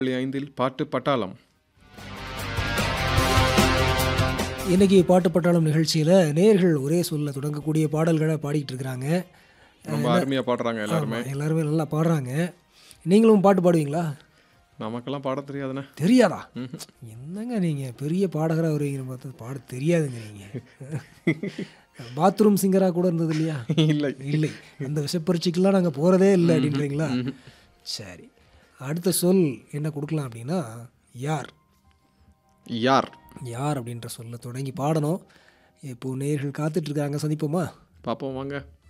புள்ளி ஐந்தில் பாட்டு பட்டாளம் இன்னைக்கு பாட்டு பட்டாளம் நிகழ்ச்சியில் நேர்கள் ஒரே சொல்ல தொடங்கக்கூடிய பாடல்களை பாடிக்கிட்டு இருக்கிறாங்க ரொம்ப அருமையாக பாடுறாங்க எல்லாருமே ஆமா, எல்லாருமே நல்லா பாடுறாங்க நீங்களும் பாட்டு பாடுவீங்களா நமக்கெல்லாம் பாட தெரியாதுண்ணே தெரியாதா என்னங்க நீங்கள் பெரிய பாடகராக வருவீங்கன்னு பார்த்தா பாட தெரியாதுங்க நீங்கள் பாத்ரூம் சிங்கராக கூட இருந்தது இல்லையா இல்லை இல்லை அந்த விஷப்பரீட்சைக்கெல்லாம் நாங்கள் போகிறதே இல்லை அப்படின்றீங்களா சரி அடுத்த சொல் என்ன கொடுக்கலாம் அப்படின்னா யார் யார் யார் அப்படின்ற சொல்ல தொடங்கி பாடணும் இப்போ நேர்கள் காத்துட்ருக்காங்க சந்திப்போமா பார்ப்போம் வாங்க